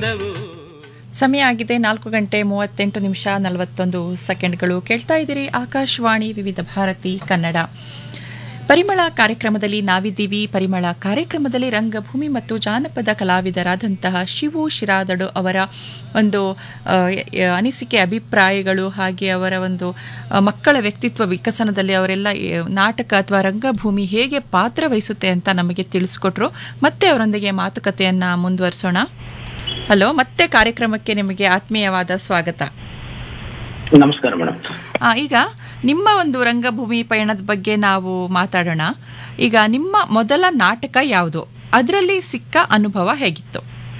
ಚಂದವು ಸಮಯ ಆಗಿದೆ ನಾಲ್ಕು ಗಂಟೆ ಮೂವತ್ತೆಂಟು ನಿಮಿಷ ನಲವತ್ತೊಂದು ಸೆಕೆಂಡ್ಗಳು ಕೇಳ್ತಾ ಇದ್ದೀರಿ ಆಕಾಶವಾಣಿ ವಿವಿಧ ಭಾರತಿ ಕನ್ನಡ ಪರಿಮಳ ಕಾರ್ಯಕ್ರಮದಲ್ಲಿ ನಾವಿದ್ದೀವಿ ಪರಿಮಳ ಕಾರ್ಯಕ್ರಮದಲ್ಲಿ ರಂಗಭೂಮಿ ಮತ್ತು ಜಾನಪದ ಕಲಾವಿದರಾದಂತಹ ಶಿವು ಶಿರಾದಡು ಅವರ ಒಂದು ಆ, ಯ- ಅನಿಸಿಕೆ ಅಭಿಪ್ರಾಯಗಳು ಹಾಗೆ ಅವರ ಒಂದು ಆ, ಮಕ್ಕಳ ವ್ಯಕ್ತಿತ್ವ ವಿಕಸನದಲ್ಲಿ ಅವರೆಲ್ಲ ಆ, ನಾಟಕ ಅಥವಾ ರಂಗಭೂಮಿ ಹೇಗೆ ಪಾತ್ರ ವಹಿಸುತ್ತೆ ಅಂತ ನಮಗೆ ತಿಳಿಸ್ಕೊಟ್ರು ಮತ್ತೆ ಅವರೊಂದಿಗೆ ಮಾತುಕತೆಯನ್ನ ಮುಂದುವರಿಸೋಣ ಹಲೋ ಮತ್ತೆ ಕಾರ್ಯಕ್ರಮಕ್ಕೆ ನಿಮಗೆ ಆತ್ಮೀಯವಾದ ಸ್ವಾಗತ ನಮಸ್ಕಾರ ಮೇಡಮ್ ಆ, ಈಗ ನಿಮ್ಮ ಒಂದು ರಂಗಭೂಮಿ ಪಯಣದ ಬಗ್ಗೆ ನಾವು ಮಾತಾಡೋಣ ಈಗ ನಿಮ್ಮ ಮೊದಲ ನಾಟಕ ಯಾವುದು ಅದರಲ್ಲಿ ಸಿಕ್ಕ ಅನುಭವ ಹೇಗಿತ್ತು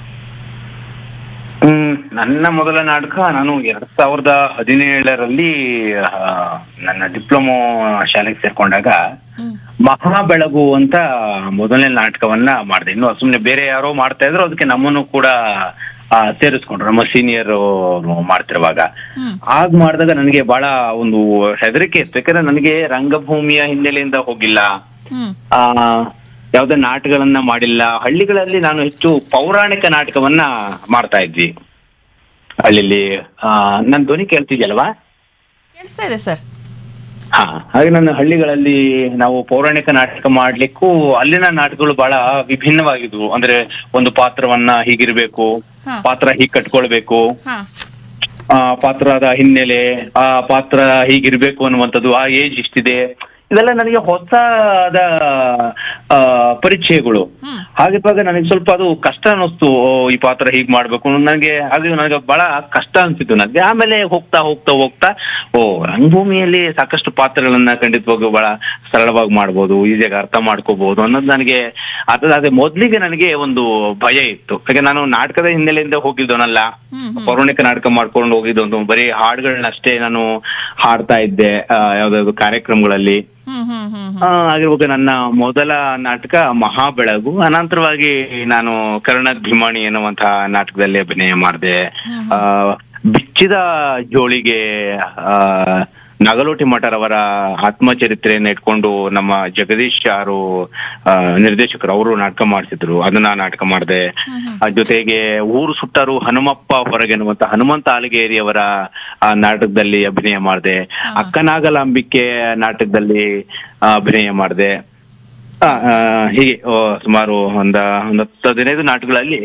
ಹ್ಮ್ ನನ್ನ ಮೊದಲ ನಾಟಕ ನಾನು ಎರಡ್ ಸಾವಿರದ ಹದಿನೇಳರಲ್ಲಿ ಆ, ನನ್ನ ಡಿಪ್ಲೊಮೊ ಶಾಲೆಗೆ ಸೇರ್ಕೊಂಡಾಗ ಮಹಾ ಬೆಳಗು ಅಂತ ಮೊದಲನೇ ನಾಟಕವನ್ನ ಮಾಡಿದೆ ಇನ್ನು ಸುಮ್ನೆ ಬೇರೆ ಯಾರೋ ಮಾಡ್ತಾ ಇದ್ರು ಅದಕ್ಕೆ ನಮ್ಮನ್ನು ಕೂಡ ಆ, ಸೇರಿಸ್ಕೊಂಡ್ರು ನಮ್ಮ ಸೀನಿಯರ್ ಮಾಡ್ತಿರುವಾಗ ಹ್ಮ್. ಆಗ ಮಾಡಿದಾಗ ನನಗೆ ಬಹಳ ಒಂದು ಹೆದರಿಕೆ ಇತ್ತು ಯಾಕಂದ್ರೆ ನನಗೆ ರಂಗಭೂಮಿಯ ಹಿನ್ನೆಲೆಯಿಂದ ಹೋಗಿಲ್ಲ ಹ್ಮ್ ಆ ಯಾವುದೇ ನಾಟಕಗಳನ್ನ ಮಾಡಿಲ್ಲ ಹಳ್ಳಿಗಳಲ್ಲಿ ನಾನು ಹೆಚ್ಚು ಪೌರಾಣಿಕ ನಾಟಕವನ್ನ ಮಾಡ್ತಾ ಇದ್ವಿ ಹಳ್ಳಿಲಿ ಆ ನನ್ ಧ್ವನಿ ಕೇಳ್ತಿದ್ಯಲ್ವಾ ಕೇಳಿಸ್ತಾ ಇದೆ ಸರ್ ಹಾ ಹಾಗೆ ನನ್ನ ಹಳ್ಳಿಗಳಲ್ಲಿ ನಾವು ಪೌರಾಣಿಕ ನಾಟಕ ಮಾಡ್ಲಿಕ್ಕೂ ಅಲ್ಲಿನ ನಾಟಕಗಳು ಬಹಳ ವಿಭಿನ್ನವಾಗಿದ್ವು ಅಂದ್ರೆ ಒಂದು ಪಾತ್ರವನ್ನ ಹೀಗಿರ್ಬೇಕು ಹಾ. ಪಾತ್ರ ಹೀಗ್ ಕಟ್ಕೊಳ್ಬೇಕು ಹಾ ಆ ಪಾತ್ರದ ಹಿನ್ನೆಲೆ ಆ ಪಾತ್ರ ಹೀಗಿರ್ಬೇಕು ಅನ್ನುವಂಥದ್ದು ಆ ಏಜ್ ಇಷ್ಟಿದೆ ಇದೆಲ್ಲ ನನಗೆ ಹೊಸದ ಆ, ಪರಿಚಯಗಳು ಹ್ಮ್. ಹಾಗಿರುವಾಗ ನನಗೆ ಸ್ವಲ್ಪ ಅದು ಕಷ್ಟ ಅನ್ನಿಸ್ತು ಓ, ಈ ಪಾತ್ರ ಹೀಗ್ ಮಾಡ್ಬೇಕು ನನಗೆ ಹಾಗೆ ನನಗೆ ಬಹಳ ಕಷ್ಟ ಅನ್ಸಿತ್ತು ನನಗೆ ಆಮೇಲೆ ಹೋಗ್ತಾ ಹೋಗ್ತಾ ಹೋಗ್ತಾ ಓ ರಂಗಭೂಮಿಯಲ್ಲಿ ಸಾಕಷ್ಟು ಪಾತ್ರಗಳನ್ನ ಖಂಡಿತವಾಗೂ ಬಹಳ ಸರಳವಾಗಿ ಮಾಡ್ಬೋದು ಈಸಿಯಾಗಿ ಅರ್ಥ ಮಾಡ್ಕೋಬಹುದು ಅನ್ನೋದು ನನಗೆ ಅದ ಅದೇ ಮೊದ್ಲಿಗೆ ನನಗೆ ಒಂದು ಭಯ ಇತ್ತು ಯಾಕೆ ನಾನು ನಾಟಕದ ಹಿನ್ನೆಲೆಯಿಂದ ಹೋಗಿದ್ದವನಲ್ಲ ಹ್ಮ್ ಹ್ಮ್ ಪೌರಾಣಿಕ ನಾಟಕ ಮಾಡ್ಕೊಂಡು ಹೋಗಿದ್ದು ಒಂದು ಬರೀ ಹಾಡುಗಳನ್ನಷ್ಟೇ ನಾನು ಹಾಡ್ತಾ ಇದ್ದೆ ಆ, ಯಾವ್ದಾದ್ರು ಕಾರ್ಯಕ್ರಮಗಳಲ್ಲಿ ಹ್ಮ್ ಹ್ಮ್ ಹ್ಮ್ ಆ, ಆಗಿರ್ವಾಗ ನನ್ನ ಮೊದಲ ನಾಟಕ ಮಹಾಬೆಳಗು ಅನಂತರವಾಗಿ ನಾನು ಕರ್ಣಭಿಮಾಣಿ ಎನ್ನುವಂತಹ ನಾಟಕದಲ್ಲಿ ಅಭಿನಯ ಮಾಡಿದೆ ಆ, ಬಿಚ್ಚಿದ ಜೋಳಿಗೆ ಆ ನಾಗಲೋಟಿ ಮಠರವರ ಆತ್ಮಚರಿತ್ರೆಯನ್ನ ಇಟ್ಕೊಂಡು ನಮ್ಮ ಜಗದೀಶ್ ಯಾರು ಆ, ನಿರ್ದೇಶಕರು ಅವರು ನಾಟಕ ಮಾಡಿಸಿದ್ರು ಅದನ್ನ ನಾಟಕ ಮಾಡಿದೆ ಆ ಜೊತೆಗೆ ಊರು ಸುಟ್ಟರು ಹನುಮಪ್ಪ ಹೊರಗೆನ್ನುವಂತ ಹನುಮಂತ ಆಲಗೇರಿಯವರ ಆ ನಾಟಕದಲ್ಲಿ ಅಭಿನಯ ಮಾಡಿದೆ ಅಕ್ಕನಾಗಲಾಂಬಿಕೆ ನಾಟಕದಲ್ಲಿ ಆ, ಅಭಿನಯ ಮಾಡಿದೆ ಆ, ಆ, ಹೀಗೆ ಆ, ಸುಮಾರು ಒಂದ ಒಂದ್ ಹತ್ತು ಹದಿನೈದು ನಾಟಕಗಳಲ್ಲಿ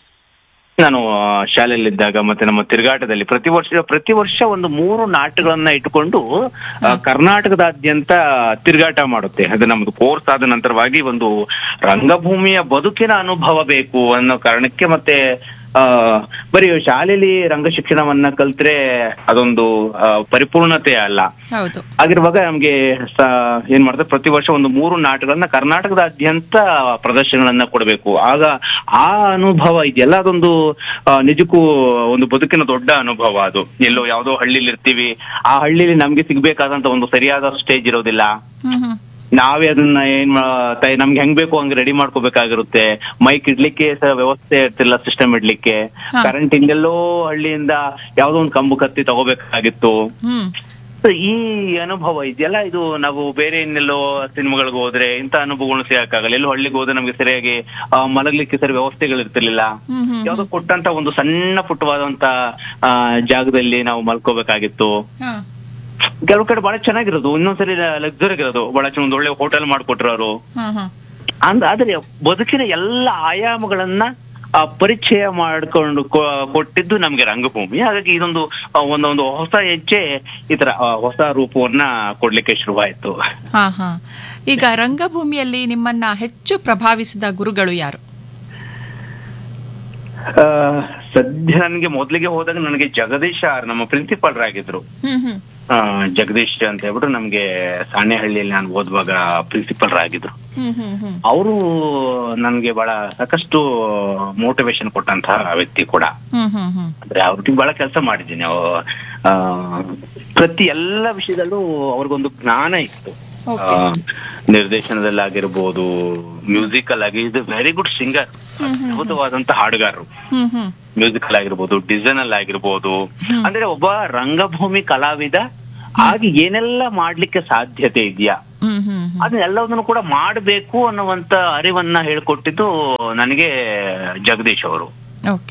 ನಾನು ಆ, ಶಾಲೆಯಲ್ಲಿದ್ದಾಗ ಮತ್ತೆ ನಮ್ಮ ತಿರುಗಾಟದಲ್ಲಿ ಪ್ರತಿ ವರ್ಷ ಪ್ರತಿ ವರ್ಷ ಒಂದು ಮೂರು ನಾಟಕಗಳನ್ನ ಇಟ್ಟುಕೊಂಡು ಆ, ಕರ್ನಾಟಕದಾದ್ಯಂತ ತಿರುಗಾಟ ಮಾಡುತ್ತೆ ಅದು ನಮ್ದು ಕೋರ್ಸ್ ಆದ ನಂತರವಾಗಿ ಒಂದು ರಂಗಭೂಮಿಯ ಬದುಕಿನ ಅನುಭವ ಬೇಕು ಅನ್ನೋ ಕಾರಣಕ್ಕೆ ಮತ್ತೆ ಆ ಬರೀ ಶಾಲೆಯಲ್ಲಿ ರಂಗ ಶಿಕ್ಷಣವನ್ನ ಕಲ್ತ್ರೆ ಅದೊಂದು ಆ, ಪರಿಪೂರ್ಣತೆ ಅಲ್ಲ ಹೌದು ಆಗಿರುವಾಗ ನಮ್ಗೆ ಸ- ಏನ್ ಮಾಡ್ತಾರೆ ಪ್ರತಿ ವರ್ಷ ಒಂದು ಮೂರು ನಾಟಕಗಳನ್ನ ಕರ್ನಾಟಕದಾದ್ಯಂತ ಪ್ರದರ್ಶನಗಳನ್ನ ಕೊಡಬೇಕು ಆಗ ಆ ಅನುಭವ ಇದೆಯಲ್ಲ ಅದೊಂದು ಆ, ನಿಜಕ್ಕೂ ಒಂದು ಬದುಕಿನ ದೊಡ್ಡ ಅನುಭವ ಅದು ಎಲ್ಲೋ ಯಾವ್ದೋ ಹಳ್ಳಿಲಿ ಇರ್ತೀವಿ ಆ ಹಳ್ಳಿಲಿ ನಮ್ಗೆ ಸಿಗ್ಬೇಕಾದಂತ ಒಂದು ಸರಿಯಾದ ಸ್ಟೇಜ್ ಇರೋದಿಲ್ಲ ಹ್ಮ್ ಹ್ಮ್ ನಾವೇ ಅದನ್ನ ಏನ್ ಮಾ- ತ- ನಮ್ಗೆ ಹೆಂಗ್ ಬೇಕು ಹಂಗೆ ರೆಡಿ ಮಾಡ್ಕೋಬೇಕಾಗಿರುತ್ತೆ ಮೈಕ್ ಇಡ್ಲಿಕ್ಕೆ ಸ ವ್ಯವಸ್ಥೆ ಇರ್ತಿಲ್ಲ ಸಿಸ್ಟಮ್ ಇಡ್ಲಿಕ್ಕೆ ಹಾ. ಕರೆಂಟ್ ಹಿಂಗೆಲ್ಲೋ ಹಳ್ಳಿಯಿಂದ ಯಾವ್ದೋ ಒಂದು ಕಂಬು ಕತ್ತಿ ತಗೋಬೇಕಾಗಿತ್ತು ಹ್ಮ್ So, ಈ ಅನುಭವ ಇದೆಯಲ್ಲ ಇದು ನಾವು ಬೇರೆ ಇನ್ನೆಲ್ಲೋ ಸಿನಿಮಾಗಳಿಗೆ ಹೋದ್ರೆ ಇಂಥ ಅನುಭವಗಳು ಸಿಗಕ್ಕಾಗಲ್ಲ ಎಲ್ಲೋ ಹಳ್ಳಿಗೆ ಹೋದ್ರೆ ನಮ್ಗೆ ಸರಿಯಾಗಿ ಆ, ಮಲಗ್ಲಿಕ್ಕೆ ಸರಿ ವ್ಯವಸ್ಥೆಗಳು ಇರ್ತಿರ್ಲಿಲ್ಲ ಹ್ಮ್ ಹ್ಮ್ ಯಾವ್ದೋ ಕೊಟ್ಟಂತ ಒಂದು ಸಣ್ಣ ಪುಟ್ಟವಾದಂತ ಆ, ಜಾಗದಲ್ಲಿ ನಾವು ಮಲ್ಕೋಬೇಕಾಗಿತ್ತು ಹಾ ಕೆಲವು ಕಡೆ ಬಹಳ ಚೆನ್ನಾಗಿರೋದು ಇನ್ನೊಂದ್ಸರಿ ಲಕ್ಸುರಿ ಇರೋದು ಬಹಳ ಚೆನ್ನಾಗಿ ಒಂದು ಒಳ್ಳೆ ಹೋಟೆಲ್ ಮಾಡ್ಕೊಟ್ರು ಅವರು ಹಾ ಹಾ ಅಂದ ಆದ್ರೆ ಬದುಕಿನ ಎಲ್ಲ ಆಯಾಮಗಳನ್ನ ಆ, ಪರಿಚಯ ಮಾಡ್ಕೊಂಡು ಕೊ- ಕೊಟ್ಟಿದ್ದು ನಮ್ಗೆ ರಂಗಭೂಮಿ ಹಾಗಾಗಿ ಇದೊಂದು ಆ, ಒಂದೊಂದು ಹೊಸ ಹೆಜ್ಜೆ ಈ ತರ ಆ, ಹೊಸ ರೂಪವನ್ನ ಕೊಡ್ಲಿಕ್ಕೆ ಶುರುವಾಯ್ತು ಹಾ ಹಾ ಈಗ ರಂಗಭೂಮಿಯಲ್ಲಿ ನಿಮ್ಮನ್ನ ಹೆಚ್ಚು ಪ್ರಭಾವಿಸಿದ ಗುರುಗಳು ಯಾರು ಆ, ಸದ್ಯ ನನಗೆ ಮೊದಲಿಗೆ ಹೋದಾಗ ನನಗೆ ಜಗದೀಶ್ ಆರ್ ನಮ್ಮ ಪ್ರಿನ್ಸಿಪಾಲ್ರಾಗಿದ್ರು ಹ್ಮ್ ಹ್ಮ್ ಆ, ಜಗದೀಶ್ ಅಂತ ಹೇಳ್ಬಿಟ್ಟು ನಮ್ಗೆ ಸಾಣೆಹಳ್ಳಿಯಲ್ಲಿ ನಾನು ಓದುವಾಗ ಪ್ರಿನ್ಸಿಪಾಲ್ರಾಗಿದ್ರು ಹ್ಮ್ ಹ್ಮ್ ಹ್ಮ್ ಅವರು ನನ್ಗೆ ಬಹಳ ಸಾಕಷ್ಟು ಮೋಟಿವೇಶನ್ ಕೊಟ್ಟಂತಹ ವ್ಯಕ್ತಿ ಕೂಡ ಹ್ಮ್ ಹ್ಮ್ ಹ್ಮ್ ಅಂದ್ರೆ ಅವ್ರಿಗೆ ಬಹಳ ಕೆಲಸ ಮಾಡಿದ್ದೀನಿ ಅವ್- ಆ, ಪ್ರತಿ ಎಲ್ಲ ವಿಷಯದಲ್ಲೂ ಅವ್ರಿಗೊಂದು ಜ್ಞಾನ ಇತ್ತು Okay. ಆ, ನಿರ್ದೇಶನದಲ್ಲಾಗಿರ್ಬೋದು ಮ್ಯೂಸಿಕಲ್ ಆಗಿ ಇದು ವೆರಿ ಗುಡ್ ಸಿಂಗರ್ ಅದ್ಭುತವಾದಂತ ಹಾಡುಗಾರರು ಹ್ಮ್ ಹ್ಮ್ ಮ್ಯೂಸಿಕಲ್ ಆಗಿರ್ಬೋದು ಡಿಸೈನ್ ಅಲ್ಲಿ ಆಗಿರ್ಬೋದು ಅಂದ್ರೆ ಒಬ್ಬ ರಂಗಭೂಮಿ ಕಲಾವಿದ ಆಗಿ ಏನೆಲ್ಲ ಮಾಡ್ಲಿಕ್ಕೆ ಸಾಧ್ಯತೆ ಇದೆಯಾ ಹ್ಮ್ ಹ್ಮ್ ಹ್ಮ್ ಅದನ್ನೆಲ್ಲದನ್ನು ಕೂಡ ಮಾಡಬೇಕು ಅನ್ನುವಂತ ಅರಿವನ್ನ ಹೇಳ್ಕೊಟ್ಟಿದ್ದು ನನಗೆ ಜಗದೀಶ್ ಅವರು ಓಕೆ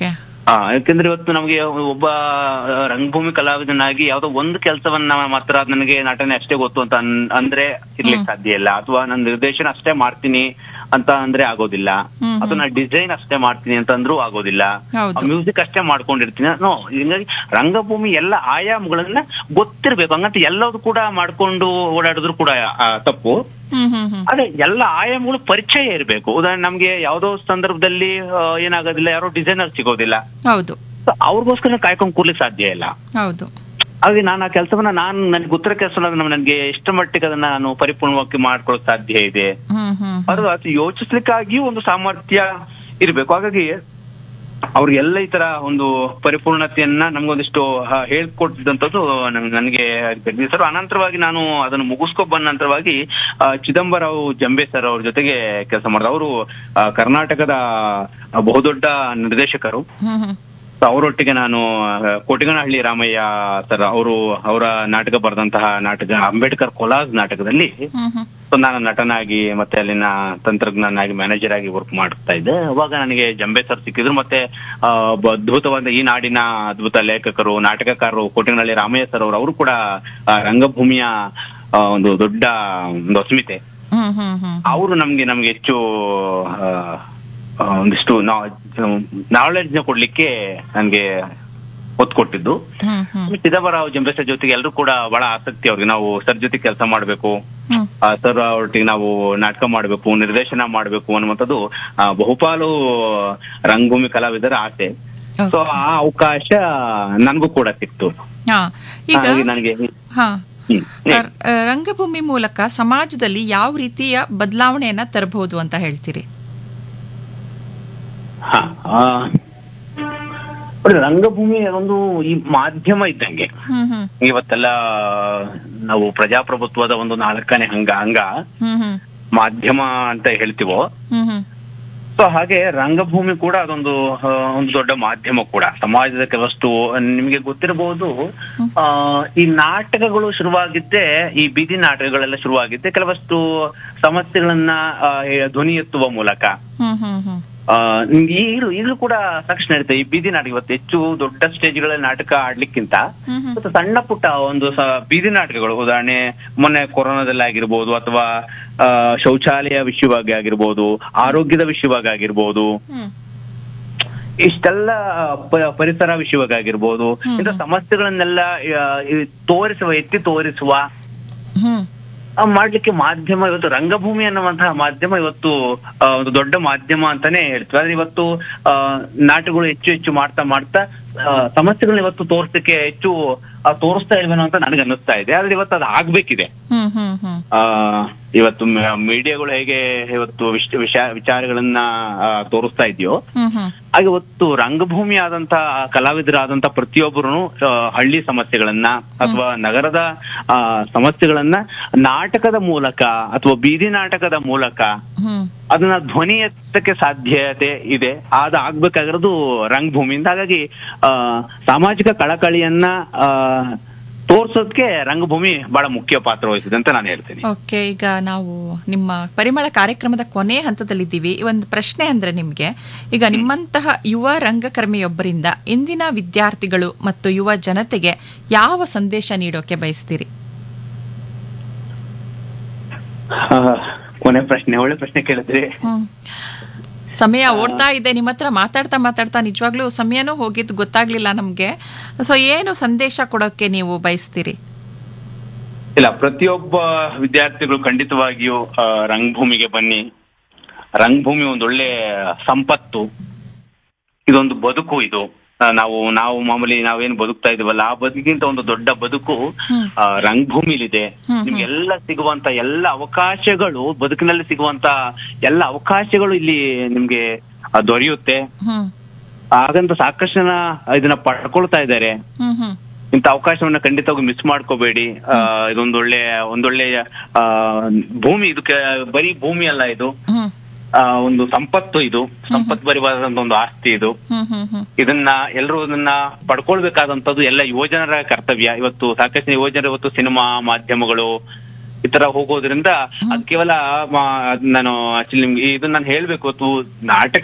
ಆ, ಯಾಕಂದ್ರೆ ಇವತ್ತು ನಮಗೆ ಒಬ್ಬ ಆ, ರಂಗಭೂಮಿ ಕಲಾವಿದನಾಗಿ ಯಾವ್ದೋ ಒಂದು ಕೆಲಸವನ್ನ ಮಾತ್ರ ಅದ್ ನನಗೆ ನಟನೆ ಅಷ್ಟೇ ಗೊತ್ತು ಅಂತ ಅನ್- ಅಂದ್ರೆ ಇರ್ಲಿಕ್ಕೆ ಸಾಧ್ಯ ಇಲ್ಲ ಅಥವಾ ನಾನು ನಿರ್ದೇಶನ ಅಷ್ಟೇ ಮಾಡ್ತೀನಿ ಅಂತ ಅಂದ್ರೆ ಆಗೋದಿಲ್ಲ ಹ್ಮ್, ಅಥವಾ ನಾನು ಡಿಸೈನ್ ಅಷ್ಟೇ ಮಾಡ್ತೀನಿ ಅಂತ ಅಂದ್ರೂ ಆಗೋದಿಲ್ಲ ಹೌದು ಮ್ಯೂಸಿಕ್ ಅಷ್ಟೇ ಮಾಡ್ಕೊಂಡಿರ್ತೀನಿ ನೋ ಹಿಂಗಾಗಿ ರಂಗಭೂಮಿ ಎಲ್ಲ ಆಯಾಮಗಳನ್ನ ಗೊತ್ತಿರ್ಬೇಕು ಹಂಗಂತ ಎಲ್ಲದೂ ಕೂಡ ಮಾಡ್ಕೊಂಡು ಓಡಾಡಿದ್ರು ಕೂಡ ಆ, ತಪ್ಪು ಹ್ಮ್ ಹ್ಮ್ ಹ್ಮ್ ಅದೇ ಎಲ್ಲ ಆಯಾಮಗಳು ಪರಿಚಯ ಇರಬೇಕು ಉದಾಹರಣೆ ನಮ್ಗೆ ಯಾವ್ದೋ ಸಂದರ್ಭದಲ್ಲಿ ಆ, ಏನಾಗೋದಿಲ್ಲ ಯಾರೋ ಡಿಸೈನರ್ ಸಿಗೋದಿಲ್ಲ ಹೌದು So ಅವ್ರಿಗೋಸ್ಕರ ಕಾಯ್ಕೊಂಡು ಕೂರ್ಲಿಕ್ಕೆ ಸಾಧ್ಯ ಇಲ್ಲ ಹೌದು ಹಾಗೆ ನಾನು ಆ ಕೆಲಸವನ್ನ ನಾನು ನನಗೆ ಗೊತ್ತಿರೋ ಕೆಲಸ ನನಗೆ ಎಷ್ಟು ಮಟ್ಟಿಗೆ ಅದನ್ನ ನಾನು ಪರಿಪೂರ್ಣವಾಗಿ ಮಾಡ್ಕೊಳ್ಳೋಕೆ ಸಾಧ್ಯ ಇದೆ ಹ್ಮ್ ಹ್ಮ್ ಅದು ಅದು ಯೋಚಿಸ್ಲಿಕ್ಕಾಗಿಯೂ ಒಂದು ಸಾಮರ್ಥ್ಯ ಇರಬೇಕು ಹಾಗಾಗಿ ಅವ್ರಿಗೆಲ್ಲ ಈ ತರ ಒಂದು ಪರಿಪೂರ್ಣತೆಯನ್ನ ನಮ್ಗೊಂದಿಷ್ಟು ಆ, ಹೇಳ್ಕೊಟ್ಟಿದ್ದಂಥದ್ದು ನನ್- ನನಗೆ ಸರ್ ಅನಂತರವಾಗಿ ನಾನು ಅದನ್ನು ಮುಗಿಸ್ಕೊ ಬಂದ ನಂತರವಾಗಿ ಆ, ಚಿದಂಬರಾವ್ ಜಂಬೆ ಸರ್ ಅವ್ರ ಜೊತೆಗೆ ಕೆಲಸ ಮಾಡಿದ ಅವರು ಕರ್ನಾಟಕದ ಬಹುದೊಡ್ಡ ನಿರ್ದೇಶಕರು ಹ್ಮ್ ಹ್ಮ್ So ಅವರೊಟ್ಟಿಗೆ ನಾನು ಆ, ಕೋಟಿಗನಹಳ್ಳಿ ರಾಮಯ್ಯ ಸರ್ ಅವರು ಅವರ ನಾಟಕ ಬರೆದಂತಹ ನಾಟಕ ಅಂಬೇಡ್ಕರ್ ಕೊಲಾಜ್ ನಾಟಕದಲ್ಲಿ ಹ್ಮ್ ಹ್ಮ್ ಸೊ ನಾನು ನಟನಾಗಿ ಮತ್ತೆ ಅಲ್ಲಿನ ತಂತ್ರಜ್ಞನಾಗಿ ಮ್ಯಾನೇಜರ್ ಆಗಿ ವರ್ಕ್ ಮಾಡ್ತಾ ಇದ್ದೆ ಅವಾಗ ನನಗೆ ಜಂಬೆ ಸರ್ ಸಿಕ್ಕಿದ್ರು ಮತ್ತೆ ಆ, ಒಬ್ಬ ಅದ್ಭುತವಾದ ಈ ನಾಡಿನ ಅದ್ಭುತ ಲೇಖಕರು ನಾಟಕಕಾರರು ಕೋಟಿನಹಳ್ಳಿ ರಾಮಯ್ಯ ಸರ್ ಅವರು ಅವರು ಕೂಡ ಆ, ರಂಗಭೂಮಿಯ ಆ, ಒಂದು ದೊಡ್ಡ ಒಂದು ಅಸ್ಮಿತೆ ಹ್ಮ್ ಹ್ಮ್ ಹ್ಮ್ ಅವರು ನಮ್ಗೆ ನಮ್ಗೆ ಹೆಚ್ಚು ಆ, ಆ, ಒಂದಿಷ್ಟು ನಾಲೆಡ್ಜ್ ನ ಕೊಡ್ಲಿಕ್ಕೆ ನನ್ಗೆ ಒತ್ತು ಕೊಟ್ಟಿದ್ದು ಹ್ಮ್ ಹ್ಮ್ ಚಿದಂಬರಾವ್ ಜಂಬೆ ಸರ್ ಜೊತೆಗೆ ಎಲ್ಲರೂ ಕೂಡ ಬಹಳ ಆಸಕ್ತಿ ಅವ್ರಿಗೆ ನಾವು ಸರ್ ಜೊತೆ ಕೆಲಸ ಮಾಡ್ಬೇಕು ಹ್ಮ್ ಆ, ಸರ್ ಒಟ್ಟಿಗೆ ನಾವು ನಾಟಕ ಮಾಡಬೇಕು ನಿರ್ದೇಶನ ಮಾಡಬೇಕು ಅನ್ನುವಂಥದ್ದು ಆ, ಬಹುಪಾಲು ರಂಗಭೂಮಿ ಕಲಾವಿದರ ಆಸೆ ಸೊ ಆ ಅವಕಾಶ ನನಗೂ ಕೂಡ ಸಿಕ್ತು ಹಾ ಈಗ ಹಾಗಾಗಿ ನನಗೆ ಹಾ ಹ್ಮ್. ರ- ರಂಗಭೂಮಿ ಮೂಲಕ ಸಮಾಜದಲ್ಲಿ ಯಾವ ರೀತಿಯ ಬದಲಾವಣೆಯನ್ನ ತರಬಹುದು ಅಂತ ಹೇಳ್ತೀರಿ ಹಾ, ಆ, ನೋಡಿ, ರಂಗಭೂಮಿ ಒಂದು ಈ ಮಾಧ್ಯಮ ಇದ್ದಂಗೆ ಹ್ಮ್ ಹ್ಮ್ ಇವತ್ತೆಲ್ಲ ನಾವು ಪ್ರಜಾಪ್ರಭುತ್ವದ ಒಂದು ನಾಲ್ಕನೇ ಹಂಗ ಹಂಗ ಹ್ಮ್ ಹ್ಮ್ ಮಾಧ್ಯಮ ಅಂತ ಹೇಳ್ತೀವೋ ಹ್ಮ್ ಹ್ಮ್ ಸೊ ಹಾಗೆ ರಂಗಭೂಮಿ ಕೂಡ ಅದೊಂದು ಆ, ಒಂದು ದೊಡ್ಡ ಮಾಧ್ಯಮ ಕೂಡ ಸಮಾಜದ ಕೆಲವಷ್ಟು ನಿಮಗೆ ಗೊತ್ತಿರಬಹುದು ಆ, ಈ ನಾಟಕಗಳು ಶುರುವಾಗಿದ್ದೆ ಈ ಬೀದಿ ನಾಟಕಗಳೆಲ್ಲ ಶುರುವಾಗಿದ್ದೆ ಕೆಲವಷ್ಟು ಸಮಸ್ಯೆಗಳನ್ನ ಆ, ಧ್ವನಿ ಎತ್ತುವ ಮೂಲಕ ಹ್ಮ್ ಹ್ಮ್ ಹ್ಮ್ ಆ, ನಿಮ್ಗೆ ಈಗಲೂ ಈಗಲೂ ಕೂಡ ಸಾಕ್ಷಿ ನಡೀತೆ ಈ ಬೀದಿ ನಾಟಕ ಇವತ್ತು ಹೆಚ್ಚು ದೊಡ್ಡ ಸ್ಟೇಜ್ಗಳಲ್ಲಿ ನಾಟಕ ಆಡ್ಲಿಕ್ಕಿಂತ ಹ್ಮ್ ಹ್ಮ್ ಇವತ್ತು ಸಣ್ಣ ಪುಟ್ಟ ಒಂದು ಸ- ಬೀದಿ ನಾಟಕಗಳು ಉದಾಹರಣೆ ಮೊನ್ನೆ ಕೊರೋನಾದಲ್ಲಿ ಆಗಿರ್ಬೋದು ಅಥವಾ ಆ, ಶೌಚಾಲಯ ವಿಷಯವಾಗಿ ಆಗಿರ್ಬೋದು ಆರೋಗ್ಯದ ವಿಷಯವಾಗಿ ಆಗಿರ್ಬೋದು ಹ್ಮ್ ಇಷ್ಟೆಲ್ಲ ಪ- ಪರಿಸರ ವಿಷಯವಾಗಿ ಆಗಿರ್ಬೋದು ಹ್ಮ್. ಇಂಥ ಸಮಸ್ಯೆಗಳನ್ನೆಲ್ಲ ಆ, ಈ ತೋರಿಸುವ ಎತ್ತಿ ತೋರಿಸುವ ಹ್ಮ್ ಆ, ಮಾಡ್ಲಿಕ್ಕೆ ಮಾಧ್ಯಮ ಇವತ್ತು ರಂಗಭೂಮಿ ಅನ್ನುವಂತಹ ಮಾಧ್ಯಮ ಇವತ್ತು ಆ, ಒಂದು ದೊಡ್ಡ ಮಾಧ್ಯಮ ಅಂತಾನೆ ಹೇಳ್ತೀವಿ ಆದ್ರೆ ಇವತ್ತು ಆ, ನಾಟಕಗಳು ಹೆಚ್ಚು ಹೆಚ್ಚು ಮಾಡ್ತಾ ಮಾಡ್ತಾ ಆ, ಸಮಸ್ಯೆಗಳನ್ನ ಇವತ್ತು ತೋರ್ಸಕ್ಕೆ ಹೆಚ್ಚು ಆ, ತೋರಿಸ್ತಾ ಇಲ್ವೇನೋ ಅಂತ ನನಗೆ ಅನ್ನಿಸ್ತಾ ಇದೆ ಆದ್ರೆ ಇವತ್ತು ಅದು ಆಗ್ಬೇಕಿದೆ ಹ್ಮ್ ಹ್ಮ್ ಹ್ಮ್ ಆ, ಇವತ್ತು ಮೀಡಿಯಾಗಳು ಹೇಗೆ ಇವತ್ತು ವಿಷ ವಿಷ- ವಿಚಾರಗಳನ್ನ ಆ, ತೋರಿಸ್ತಾ ಇದೆಯೋ ಹ್ಮ್ ಹ್ಮ್ ಹಾಗೆ ಇವತ್ತು ರಂಗಭೂಮಿ ಆದಂತ ಕಲಾವಿದರಾದಂತ ಪ್ರತಿಯೊಬ್ಬರು ಹಳ್ಳಿ ಸಮಸ್ಯೆಗಳನ್ನ ಅಥವಾ ನಗರದ ಆ, ಸಮಸ್ಯೆಗಳನ್ನ ನಾಟಕದ ಮೂಲಕ ಅಥವಾ ಬೀದಿ ನಾಟಕದ ಮೂಲಕ ಹ್ಮ್ ಅದನ್ನ ಧ್ವನಿ ಎತ್ತಕ್ಕೆ ಸಾಧ್ಯತೆ ಇದೆ ಅದು ಆಗ್ಬೇಕಾಗಿರೋದು ರಂಗಭೂಮಿಯಿಂದ ಹಾಗಾಗಿ ಆ, ಸಾಮಾಜಿಕ ಕಳಕಳಿಯನ್ನ ಆ, ತೋರ್ಸೋದಕ್ಕೆ ರಂಗಭೂಮಿ ಬಹಳ ಮುಖ್ಯ ಪಾತ್ರ ವಹಿಸಿದೆ ಅಂತ ನಾನು ಹೇಳ್ತೀನಿ ಓಕೆ ಈಗ ನಾವು ನಿಮ್ಮ ಪರಿಮಳ ಕಾರ್ಯಕ್ರಮದ ಕೊನೆ ಹಂತದಲ್ಲಿದ್ದೀವಿ ಒಂದು ಪ್ರಶ್ನೆ ಅಂದ್ರೆ ನಿಮ್ಗೆ ಈಗ ನಿಮ್ಮಂತಹ ಯುವ ರಂಗಕರ್ಮಿಯೊಬ್ಬರಿಂದ ಇಂದಿನ ವಿದ್ಯಾರ್ಥಿಗಳು ಮತ್ತು ಯುವ ಜನತೆಗೆ ಯಾವ ಸಂದೇಶ ನೀಡೋಕೆ ಬಯಸ್ತೀರಿ ಆ, ಕೊನೆ ಪ್ರಶ್ನೆ ಒಳ್ಳೆ ಪ್ರಶ್ನೆ ಕೇಳಿದ್ರಿ ಹ್ಮ್. ಸಮಯ ಓಡ್ತಾ ಇದೆ ನಿಮ್ಮ ಹತ್ರ ಮಾತಾಡ್ತಾ ಮಾತಾಡ್ತಾ ನಿಜವಾಗ್ಲೂ ಸಮಯನೂ ಹೋಗಿದ್ದು ಗೊತ್ತಾಗ್ಲಿಲ್ಲ ನಮ್ಗೆ ಸೊ ಏನು ಸಂದೇಶ ಕೊಡೋಕೆ ನೀವು ಬಯಸ್ತೀರಿ ಇಲ್ಲ ಪ್ರತಿಯೊಬ್ಬ ವಿದ್ಯಾರ್ಥಿಗಳು ಖಂಡಿತವಾಗಿಯೂ ಆ, ರಂಗಭೂಮಿಗೆ ಬನ್ನಿ ರಂಗಭೂಮಿ ಒಂದೊಳ್ಳೆ ಸಂಪತ್ತು ಇದೊಂದು ಬದುಕು ಇದು ಆ, ನಾವು ನಾವು ಮಾಮೂಲಿ ನಾವೇನು ಬದುಕ್ತಾ ಇದೀವಲ್ಲ ಆ ಬದುಕಿಗಿಂತ ಒಂದು ದೊಡ್ಡ ಬದುಕು ಹ್ಮ್. ಆ, ರಂಗಭೂಮಿಲಿದೆ ಹ್ಮ್, ಹ್ಮ್. ನಿಮ್ಗೆಲ್ಲ ಸಿಗುವಂತ ಎಲ್ಲ ಅವಕಾಶಗಳು ಬದುಕಿನಲ್ಲಿ ಸಿಗುವಂತ ಎಲ್ಲ ಅವಕಾಶಗಳು ಇಲ್ಲಿ ನಿಮ್ಗೆ ಆ, ದೊರೆಯುತ್ತೆ ಹ್ಮ್ ಹಾಗಂತ ಸಾಕಷ್ಟು ಜನ ಇದನ್ನ ಪಡ್ಕೊಳ್ತಾ ಇದ್ದಾರೆ ಹ್ಮ್ ಹ್ಮ್ ಇಂಥ ಅವಕಾಶವನ್ನ ಖಂಡಿತವಾಗಿ ಮಿಸ್ ಮಾಡ್ಕೋಬೇಡಿ ಆ, ಇದೊಂದೊಳ್ಳೆ ಒಂದೊಳ್ಳೆ ಆ, ಭೂಮಿ ಇದು ಕೆ- ಬರೀ ಭೂಮಿ ಅಲ್ಲ ಇದು ಹ್ಮ್ ಆ, ಒಂದು ಸಂಪತ್ತು ಇದು ಸಂಪತ್ ಭರಿವಾದಂತ ಒಂದು ಆಸ್ತಿ ಇದು ಹ್ಮ್ ಹ್ಮ್ ಹ್ಮ್ ಇದನ್ನ ಎಲ್ಲರೂ ಇದನ್ನ ಪಡ್ಕೊಳ್ಬೇಕಾದಂತದ್ದು ಎಲ್ಲ ಯುವಜನರ ಕರ್ತವ್ಯ ಇವತ್ತು ಸಾಕಷ್ಟು ಯುವಜನರು ಇವತ್ತು ಸಿನಿಮಾ ಮಾಧ್ಯಮಗಳು ಈ ತರ ಹೋಗೋದ್ರಿಂದ ಅದು ಕೇವಲ ಮಾ- ನಾನು ಆಕ್ಚುಲಿ ನಿಮ್ಗೆ ಇದನ್ನ ನಾನು ಹೇಳ್ಬೇಕು ಇವತ್ತು ನಾಟಕ